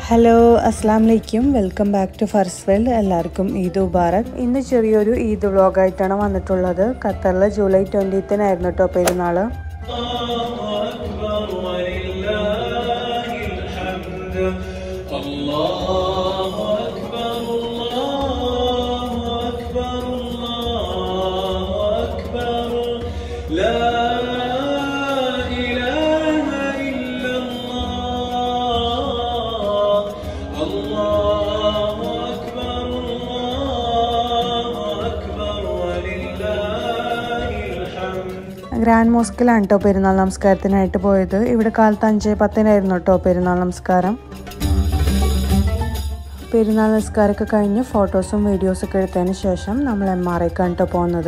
hello അസ്സാം വലൈക്കും welcome back to ഫർസ് വേൾഡ് എല്ലാവർക്കും ഈദ് മുബാറക് ഇന്ന് ചെറിയൊരു ഈദ് വ്ളോഗായിട്ടാണ് വന്നിട്ടുള്ളത് ഖത്തറിൽ ജൂലൈ ട്വൻറ്റീത്തിനായിരുന്നു കേട്ടോ പെരുന്നാള് الله أكبر الله أكبر الله أكبر لا إله إلا الله الله أكبر الله أكبر ولله الحمد ഗ്രാൻഡ് മോസ്കിലാണ് കേട്ടോ പെരുന്നാൾ നമസ്കാരത്തിനായിട്ട് പോയത് ഇവിടെ കാലത്ത് അഞ്ച് പത്തിനായിരുന്നു കേട്ടോ പെരുന്നാൾ നമസ്കാരം പെരുന്നാൾ നിസ്കാരമൊക്കെ കഴിഞ്ഞ് ഫോട്ടോസും വീഡിയോസൊക്കെ എടുത്തതിന് ശേഷം നമ്മൾ എം ആർ ഐക്കാണ് കേട്ടോ പോകുന്നത്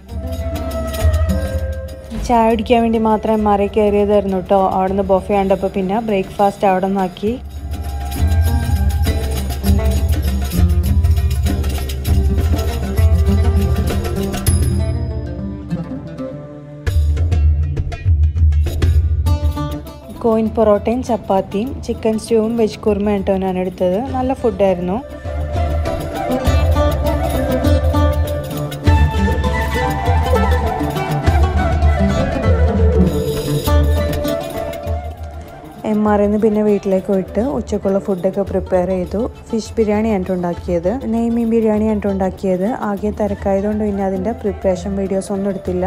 ചായ കുടിക്കാൻ വേണ്ടി മാത്രം എം ആർ ഐ കയറിയതായിരുന്നു കേട്ടോ അവിടെ നിന്ന് ബൊഫെ കണ്ടപ്പോൾ പിന്നെ ബ്രേക്ക്ഫാസ്റ്റ് അവിടെ നിന്നാക്കി കോയിൻ പൊറോട്ടയും ചപ്പാത്തിയും ചിക്കൻ സ്റ്റൂവും വെജ് കുറുമ കേട്ടോ ഞാൻ എടുത്തത് നല്ല ഫുഡായിരുന്നു എം ആർ നിന്ന് പിന്നെ വീട്ടിലേക്ക് പോയിട്ട് ഉച്ചക്കുള്ള ഫുഡൊക്കെ പ്രിപ്പയർ ചെയ്തു ഫിഷ് ബിരിയാണി ആയിട്ട് ഉണ്ടാക്കിയത് നെയ്മീൻ ബിരിയാണി ആയിട്ട് ഉണ്ടാക്കിയത് ആകെ തിരക്കായതുകൊണ്ട് പിന്നെ അതിൻ്റെ പ്രിപ്പറേഷൻ വീഡിയോസ് ഒന്നും എടുത്തില്ല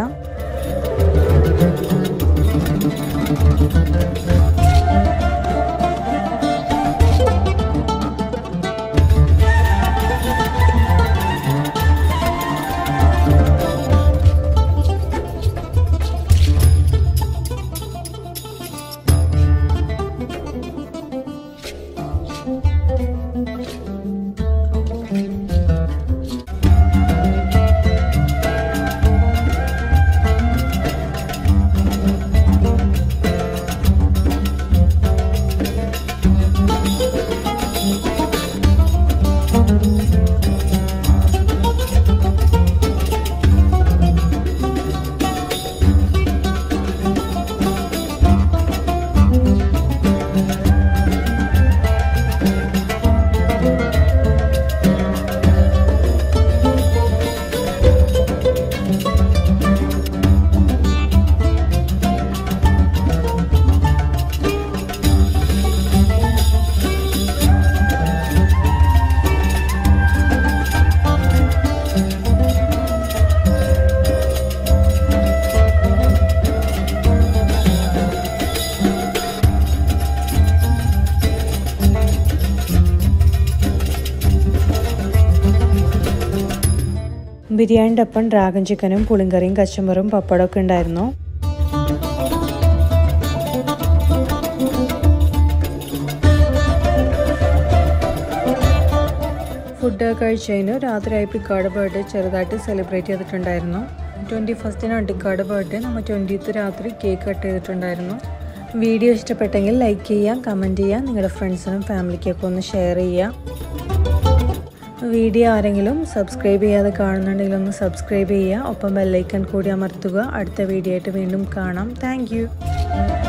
ബിരിയാണിൻ്റെ ഒപ്പം ഡ്രാഗൺ ചിക്കനും പുളിങ്കറിയും കച്ചമ്പറും പപ്പടമൊക്കെ ഉണ്ടായിരുന്നു ഫുഡ് കഴിച്ചതിന് രാത്രി ആയി പിക്കാട് ബർത്ത്ഡേ ചെറുതായിട്ട് സെലിബ്രേറ്റ് ചെയ്തിട്ടുണ്ടായിരുന്നു ട്വൻറ്റി ഫസ്റ്റിന് അണ്ടിക്കാട് ബർത്ത്ഡേ നമ്മൾ ട്വൻറ്റീത്ത് രാത്രി കേക്ക് കട്ട് ചെയ്തിട്ടുണ്ടായിരുന്നു വീഡിയോ ഇഷ്ടപ്പെട്ടെങ്കിൽ ലൈക്ക് ചെയ്യുക കമൻറ്റ് ചെയ്യുക നിങ്ങളുടെ ഫ്രണ്ട്സിനും ഫാമിലിക്കൊക്കെ ഒന്ന് ഷെയർ ചെയ്യുക വീഡിയോ ആരെങ്കിലും സബ്സ്ക്രൈബ് ചെയ്യാതെ കാണുന്നുണ്ടെങ്കിൽ ഒന്ന് സബ്സ്ക്രൈബ് ചെയ്യുക ഒപ്പം ബെല്ലൈക്കൺ കൂടി അമർത്തുക അടുത്ത വീഡിയോ ആയിട്ട് വീണ്ടും കാണാം താങ്ക്